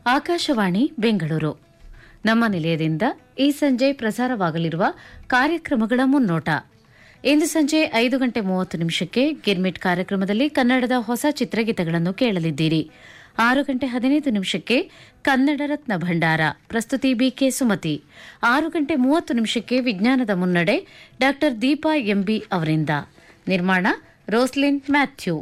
ಆಕಾಶವಾಣಿ ಬೆಂಗಳೂರು ನಮ್ಮ ನಿಲಯದಿಂದ ಈ ಸಂಜೆ ಪ್ರಸಾರವಾಗಲಿರುವ ಕಾರ್ಯಕ್ರಮಗಳ ಮುನ್ನೋಟ ಇಂದು ಸಂಜೆ ಐದು ಗಂಟೆ ಮೂವತ್ತು ನಿಮಿಷಕ್ಕೆ ಗಿರ್ಮಿಟ್ ಕಾರ್ಯಕ್ರಮದಲ್ಲಿ ಕನ್ನಡದ ಹೊಸ ಚಿತ್ರಗೀತೆಗಳನ್ನು ಕೇಳಲಿದ್ದೀರಿ ಆರು ಗಂಟೆ ಹದಿನೈದು ನಿಮಿಷಕ್ಕೆ ಕನ್ನಡ ರತ್ನ ಭಂಡಾರ ಪ್ರಸ್ತುತಿ ಬಿಕೆ ಸುಮತಿ ಆರು ಗಂಟೆ ಮೂವತ್ತು ನಿಮಿಷಕ್ಕೆ ವಿಜ್ಞಾನದ ಮುನ್ನಡೆ ಡಾ ದೀಪಾ ಎಂಬಿ ಅವರಿಂದ ನಿರ್ಮಾಣ ರೋಸ್ಲಿನ್ ಮ್ಯಾಥ್ಯೂ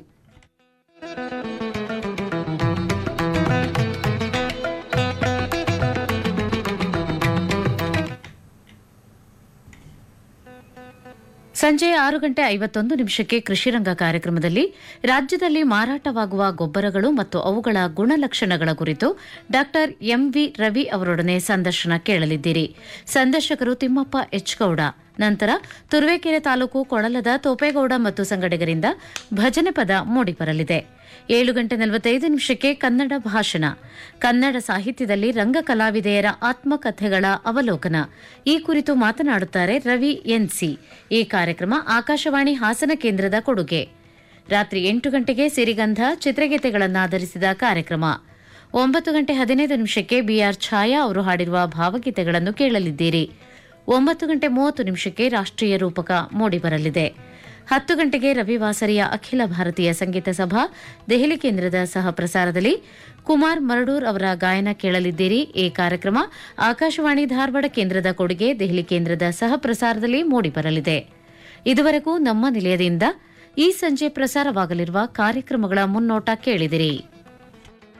ಸಂಜೆ ಆರು ಗಂಟೆ ಐವತ್ತೊಂದು ನಿಮಿಷಕ್ಕೆ ಕೃಷಿರಂಗ ಕಾರ್ಯಕ್ರಮದಲ್ಲಿ ರಾಜ್ಯದಲ್ಲಿ ಮಾರಾಟವಾಗುವ ಗೊಬ್ಬರಗಳು ಮತ್ತು ಅವುಗಳ ಗುಣಲಕ್ಷಣಗಳ ಕುರಿತು ಡಾ ಎಂವಿ ರವಿ ಅವರೊಡನೆ ಸಂದರ್ಶನ ಕೇಳಲಿದ್ದೀರಿ ಸಂದರ್ಶಕರು ತಿಮ್ಮಪ್ಪ ಎಚ್ ಗೌಡ ನಂತರ ತುರುವೇಕೆರೆ ತಾಲೂಕು ಕೊಳಲದ ತೋಪೇಗೌಡ ಮತ್ತು ಸಂಗಡಿಗರಿಂದ ಭಜನೆ ಪದ ಮೂಡಿಬರಲಿದೆ ಏಳು ಗಂಟೆ ನಲವತ್ತೈದು ನಿಮಿಷಕ್ಕೆ ಕನ್ನಡ ಭಾಷಣ ಕನ್ನಡ ಸಾಹಿತ್ಯದಲ್ಲಿ ರಂಗ ಕಲಾವಿದೆಯರ ಆತ್ಮಕಥೆಗಳ ಅವಲೋಕನ ಈ ಕುರಿತು ಮಾತನಾಡುತ್ತಾರೆ ರವಿ ಎನ್ಸಿ ಈ ಕಾರ್ಯಕ್ರಮ ಆಕಾಶವಾಣಿ ಹಾಸನ ಕೇಂದ್ರದ ಕೊಡುಗೆ ರಾತ್ರಿ ಎಂಟು ಗಂಟೆಗೆ ಸಿರಿಗಂಧ ಚಿತ್ರಗೀತೆಗಳನ್ನಾಧರಿಸಿದ ಕಾರ್ಯಕ್ರಮ ಒಂಬತ್ತು ಗಂಟೆ ಹದಿನೈದು ನಿಮಿಷಕ್ಕೆ ಬಿಆರ್ ಛಾಯಾ ಅವರು ಹಾಡಿರುವ ಭಾವಗೀತೆಗಳನ್ನು ಕೇಳಲಿದ್ದೀರಿ ಒಂಬತ್ತು ಗಂಟೆ ಮೂವತ್ತು ನಿಮಿಷಕ್ಕೆ ರಾಷ್ಟ್ರೀಯ ರೂಪಕ ಮೂಡಿಬರಲಿದೆ ಹತ್ತು ಗಂಟೆಗೆ ರವಿವಾಸರಿಯ ಅಖಿಲ ಭಾರತೀಯ ಸಂಗೀತ ಸಭಾ ದೆಹಲಿ ಕೇಂದ್ರದ ಸಹ ಪ್ರಸಾರದಲ್ಲಿ ಕುಮಾರ್ ಮರಡೂರ್ ಅವರ ಗಾಯನ ಕೇಳಲಿದ್ದೀರಿ ಈ ಕಾರ್ಯಕ್ರಮ ಆಕಾಶವಾಣಿ ಧಾರವಾಡ ಕೇಂದ್ರದ ಕೊಡುಗೆ ದೆಹಲಿ ಕೇಂದ್ರದ ಸಹ ಪ್ರಸಾರದಲ್ಲಿ ಮೂಡಿಬರಲಿದೆ ಇದುವರೆಗೂ ನಮ್ಮ ನಿಲಯದಿಂದ ಈ ಸಂಜೆ ಪ್ರಸಾರವಾಗಲಿರುವ ಕಾರ್ಯಕ್ರಮಗಳ ಮುನ್ನೋಟ ಕೇಳಿದಿರಿ